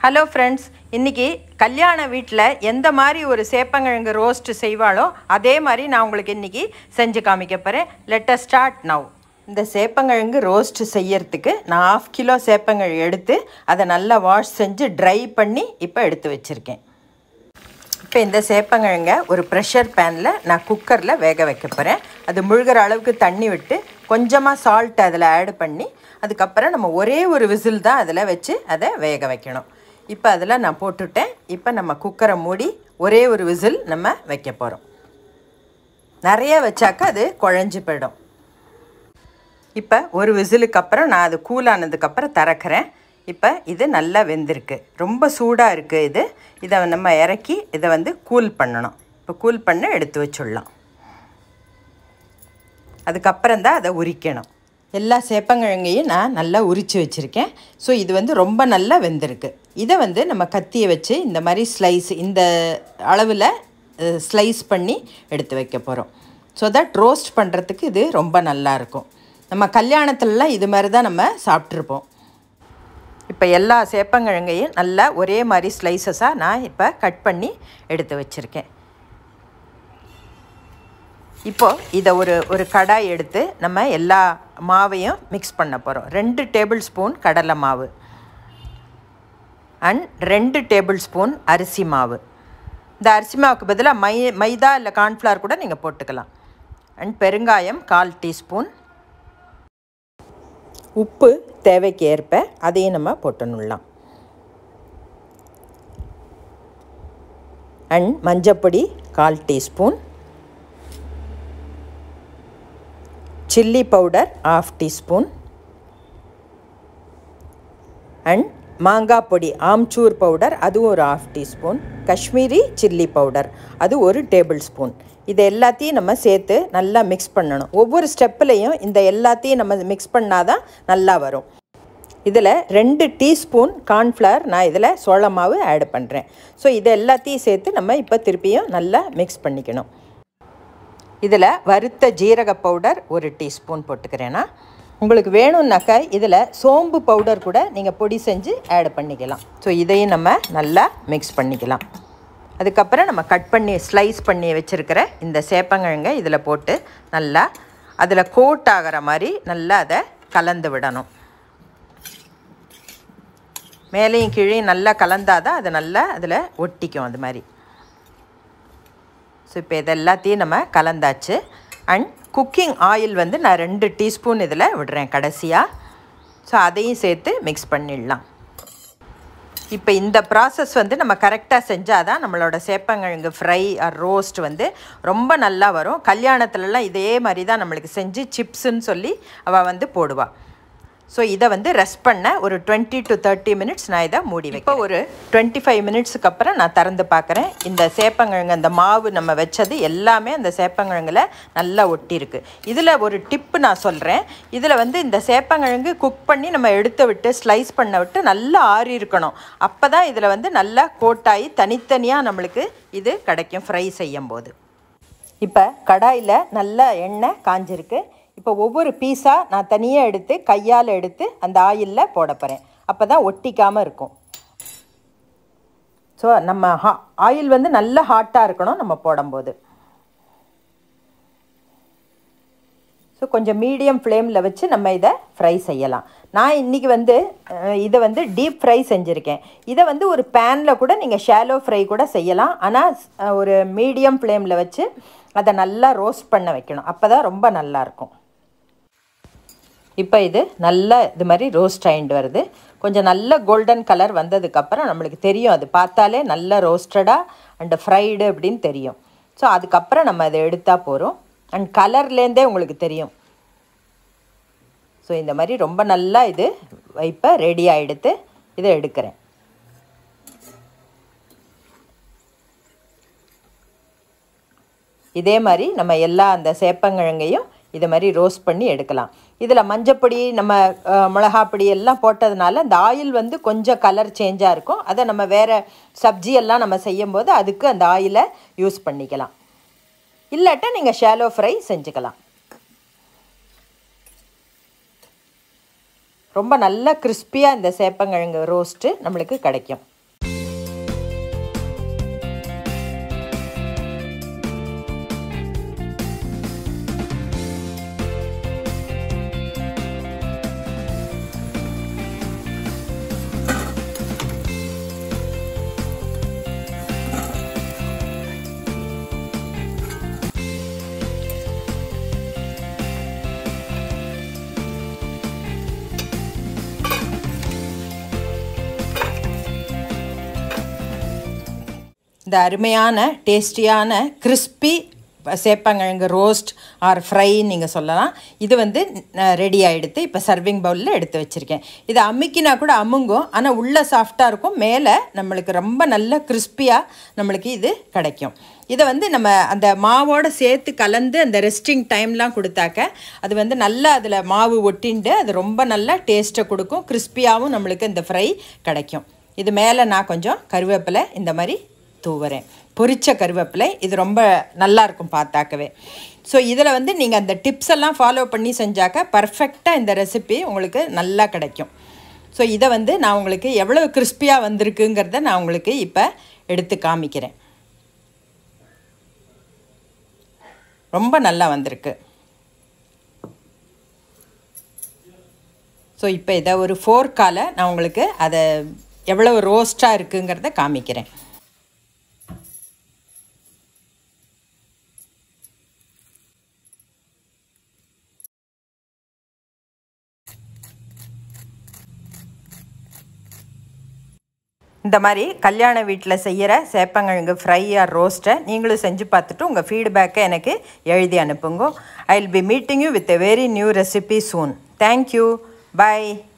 hello friends இன்றைக்கி கல்யாண வீட்டில் எந்த மாதிரி ஒரு சேப்பங்கிழங்கு ரோஸ்ட் செய்வாளோ அதே மாதிரி நான் உங்களுக்கு இன்றைக்கி செஞ்சு காமிக்க போகிறேன் லெட்டஸ் ஸ்டார்ட் நவ் இந்த சேப்பங்கிழங்கு ரோஸ்ட் செய்யறதுக்கு நான் ஆஃப் கிலோ சேப்பங்கிழங்கு எடுத்து அதை நல்லா வாஷ் செஞ்சு ட்ரை பண்ணி இப்போ எடுத்து வச்சுருக்கேன் இப்போ இந்த சேப்பங்கிழங்க ஒரு ப்ரெஷர் பேனில் நான் குக்கரில் வேக வைக்க போகிறேன் அது முழுகிற அளவுக்கு தண்ணி விட்டு கொஞ்சமாக சால்ட் அதில் ஆட் பண்ணி அதுக்கப்புறம் நம்ம ஒரே ஒரு விசில் தான் அதில் வச்சு அதை வேக வைக்கணும் இப்போ அதில் நான் போட்டுட்டேன் இப்போ நம்ம குக்கரை மூடி ஒரே ஒரு விசில் நம்ம வைக்க போகிறோம் நிறைய வச்சாக்கா அது குழஞ்சி போயிடும் இப்போ ஒரு விசிலுக்கு அப்புறம் நான் அது கூலானதுக்கப்புறம் திறக்கிறேன் இப்போ இது நல்லா வெந்திருக்கு ரொம்ப சூடாக இருக்குது இது இதை நம்ம இறக்கி இதை வந்து கூல் பண்ணணும் இப்போ கூல் பண்ண எடுத்து வச்சுடலாம் அதுக்கப்புறம் தான் அதை உரிக்கணும் எல்லா சேப்பங்கிழங்கையும் நான் நல்லா உரித்து வச்சுருக்கேன் ஸோ இது வந்து ரொம்ப நல்லா வெந்திருக்கு இதை வந்து நம்ம கத்தியை வச்சு இந்த மாதிரி ஸ்லைஸ் இந்த அளவில் ஸ்லைஸ் பண்ணி எடுத்து வைக்க போகிறோம் ஸோ தட் ரோஸ்ட் பண்ணுறதுக்கு இது ரொம்ப நல்லாயிருக்கும் நம்ம கல்யாணத்துலலாம் இது மாதிரி தான் நம்ம சாப்பிட்ருப்போம் இப்போ எல்லா சேப்பங்கிழங்கையும் நல்லா ஒரே மாதிரி ஸ்லைசஸாக நான் இப்போ கட் பண்ணி எடுத்து வச்சுருக்கேன் இப்போது இதை ஒரு ஒரு கடாய் எடுத்து நம்ம எல்லா மாவையும் மிக்ஸ் பண்ண போகிறோம் ரெண்டு டேபிள் ஸ்பூன் கடலை மாவு அண்ட் ரெண்டு டேபிள் ஸ்பூன் அரிசி மாவு இந்த அரிசி மாவுக்கு பதிலாக மை மைதா இல்லை கார்ன்ஃப்ளவர் கூட நீங்கள் போட்டுக்கலாம் அண்ட் பெருங்காயம் கால் டீஸ்பூன் உப்பு தேவைக்கு ஏற்ப அதையும் நம்ம போட்டுடலாம் அண்ட் மஞ்சப்பொடி கால் teaspoon chilli powder half teaspoon and மாங்காய் பொடி ஆம்ச்சூர் பவுடர் அதுவும் ஒரு half teaspoon Kashmiri chilli powder அது ஒரு டேபிள் ஸ்பூன் இது எல்லாத்தையும் நம்ம சேர்த்து நல்லா மிக்ஸ் பண்ணணும் ஒவ்வொரு ஸ்டெப்புலையும் இந்த எல்லாத்தையும் நம்ம மிக்ஸ் பண்ணாதான் நல்லா வரும் இதில் ரெண்டு டீஸ்பூன் கார்ன்ஃப்ளவர் நான் இதில் சோள மாவு ஆட் பண்ணுறேன் ஸோ இது எல்லாத்தையும் சேர்த்து நம்ம இப்போ திருப்பியும் நல்லா மிக்ஸ் பண்ணிக்கணும் இதில் வறுத்த ஜீரக பவுடர் ஒரு டீஸ்பூன் போட்டுக்கிறேன்னா உங்களுக்கு வேணும்னாக்க இதில் சோம்பு பவுடர் கூட நீங்கள் பொடி செஞ்சு ஆட் பண்ணிக்கலாம் ஸோ இதையும் நம்ம நல்லா மிக்ஸ் பண்ணிக்கலாம் அதுக்கப்புறம் நம்ம கட் பண்ணி ஸ்லைஸ் பண்ணி வச்சுருக்கிற இந்த சேப்பங்கிழங்க இதில் போட்டு நல்லா அதில் கோட் ஆகிற மாதிரி நல்லா அதை கலந்து விடணும் மேலேயும் கீழே நல்லா கலந்தாதான் அது நல்லா அதில் ஒட்டிக்கும் அது மாதிரி ஸோ இப்போ இது எல்லாத்தையும் நம்ம கலந்தாச்சு அண்ட் குக்கிங் ஆயில் வந்து நான் ரெண்டு டீஸ்பூன் இதில் விடுறேன் கடைசியாக ஸோ அதையும் சேர்த்து மிக்ஸ் பண்ணிடலாம் இப்போ இந்த ப்ராசஸ் வந்து நம்ம கரெக்டாக செஞ்சால் தான் நம்மளோட சேப்பங்கிழங்கு ஃப்ரை ஆர் ரோஸ்ட் வந்து ரொம்ப நல்லா வரும் கல்யாணத்துலலாம் இதே மாதிரி தான் நம்மளுக்கு செஞ்சு சிப்ஸுன்னு சொல்லி அவள் வந்து போடுவாள் ஸோ இதை வந்து ரெஸ்ட் பண்ண ஒரு டுவெண்ட்டி டு தேர்ட்டி மினிட்ஸ் நான் இதை மூடி வைப்பேன் இப்போ ஒரு டுவெண்ட்டி ஃபைவ் மினிட்ஸுக்கு அப்புறம் நான் திறந்து பார்க்குறேன் இந்த சேப்பங்கிழங்கு அந்த மாவு நம்ம வச்சது எல்லாமே அந்த சேப்பங்கிழங்குல நல்லா ஒட்டியிருக்கு இதில் ஒரு டிப்பு நான் சொல்கிறேன் இதில் வந்து இந்த சேப்பங்கிழங்கு குக் பண்ணி நம்ம எடுத்து விட்டு ஸ்லைஸ் பண்ண விட்டு நல்லா ஆறி இருக்கணும் அப்போ தான் இதில் வந்து நல்லா கோட்டாகி தனித்தனியாக நம்மளுக்கு இது கிடைக்கும் ஃப்ரை செய்யும் போது இப்போ கடாயில் நல்லா எண்ணெய் காஞ்சிருக்கு இப்போ ஒவ்வொரு பீஸாக நான் தனியாக எடுத்து கையால் எடுத்து அந்த ஆயிலில் போட போகிறேன் அப்போ தான் ஒட்டிக்காமல் இருக்கும் ஸோ நம்ம ஹா ஆயில் வந்து நல்ல ஹாட்டாக இருக்கணும் நம்ம போடும்போது ஸோ கொஞ்சம் மீடியம் ஃப்ளேமில் வச்சு நம்ம இதை ஃப்ரை செய்யலாம் நான் இன்றைக்கி வந்து இதை வந்து டீப் ஃப்ரை செஞ்சுருக்கேன் இதை வந்து ஒரு பேனில் கூட நீங்கள் ஷாலோ ஃப்ரை கூட செய்யலாம் ஆனால் ஒரு மீடியம் ஃப்ளேமில் வச்சு அதை நல்லா ரோஸ்ட் பண்ண வைக்கணும் அப்போ தான் ரொம்ப நல்லாயிருக்கும் இப்போ இது நல்லா இது மாதிரி ரோஸ்ட் ஆகிட்டு வருது கொஞ்சம் நல்ல கோல்டன் கலர் வந்ததுக்கப்புறம் நம்மளுக்கு தெரியும் அது பார்த்தாலே நல்ல ரோஸ்டடாக அண்ட் ஃப்ரைடு அப்படின்னு தெரியும் ஸோ அதுக்கப்புறம் நம்ம அதை எடுத்தால் போகிறோம் அண்ட் கலர்லேருந்தே உங்களுக்கு தெரியும் ஸோ இந்த மாதிரி ரொம்ப நல்லா இது இப்போ ரெடி ஆகிடுத்து இதை எடுக்கிறேன் இதே மாதிரி நம்ம எல்லா அந்த சேப்பங்கிழங்கையும் இது மாதிரி ரோஸ்ட் பண்ணி எடுக்கலாம் இதில் மஞ்சப்பொடி நம்ம மிளகாப்பொடி எல்லாம் போட்டதுனால அந்த ஆயில் வந்து கொஞ்சம் கலர் சேஞ்சாக இருக்கும் அதை நம்ம வேறு சப்ஜி எல்லாம் நம்ம செய்யும்போது அதுக்கு அந்த ஆயிலை யூஸ் பண்ணிக்கலாம் இல்லாட்ட நீங்கள் ஷாலோ ஃப்ரை செஞ்சுக்கலாம் ரொம்ப நல்ல கிறிஸ்பியாக இந்த சேப்பங்கிழங்கு ரோஸ்ட்டு நம்மளுக்கு கிடைக்கும் இந்த அருமையான டேஸ்டியான கிறிஸ்பி சேப்பங்கிழங்கு ரோஸ்ட் ஆர் ஃப்ரை நீங்கள் சொல்லலாம் இது வந்து ரெடி ஆகிடுது இப்போ சர்விங் பவுலில் எடுத்து வச்சுருக்கேன் இது அமுக்கினா கூட அமுங்கும் ஆனால் உள்ளே சாஃப்டாக இருக்கும் மேலே நம்மளுக்கு ரொம்ப நல்ல கிறிஸ்பியாக நம்மளுக்கு இது கிடைக்கும் இதை வந்து நம்ம அந்த மாவோடு சேர்த்து கலந்து அந்த ரெஸ்டிங் டைம்லாம் கொடுத்தாக்க அது வந்து நல்லா அதில் மாவு ஒட்டிண்டு அது ரொம்ப நல்லா டேஸ்ட்டை கொடுக்கும் கிறிஸ்பியாகவும் நம்மளுக்கு இந்த ஃப்ரை கிடைக்கும் இது மேலே நான் கொஞ்சம் கருவேப்பிலை இந்த மாதிரி தூவுறேன் பொரிச்ச கருவேப்பிலை இது ரொம்ப நல்லா இருக்கும் பார்த்தாக்கவே ஸோ இதில் வந்து நீங்கள் அந்த டிப்ஸ் எல்லாம் ஃபாலோ பண்ணி செஞ்சாக்க பர்ஃபெக்டாக இந்த ரெசிபி உங்களுக்கு நல்லா கிடைக்கும் ஸோ இதை வந்து நான் உங்களுக்கு எவ்வளோ கிறிஸ்பியாக வந்திருக்குங்கிறத நான் உங்களுக்கு இப்போ எடுத்து காமிக்கிறேன் ரொம்ப நல்லா வந்திருக்கு ஸோ இப்போ இதை ஒரு ஃபோர்க்கால் நான் உங்களுக்கு அதை எவ்வளோ ரோஸ்ட்டாக இருக்குங்கிறத காமிக்கிறேன் இந்த மாதிரி கல்யாண வீட்டில் செய்கிற சேப்பங்கிழங்கு ஃப்ரை ஆர் ரோஸ்ட்டை நீங்களும் செஞ்சு பார்த்துட்டு உங்கள் ஃபீட்பேக்கை எனக்கு எழுதி அனுப்புங்க I will be meeting you with a very new recipe soon thank you bye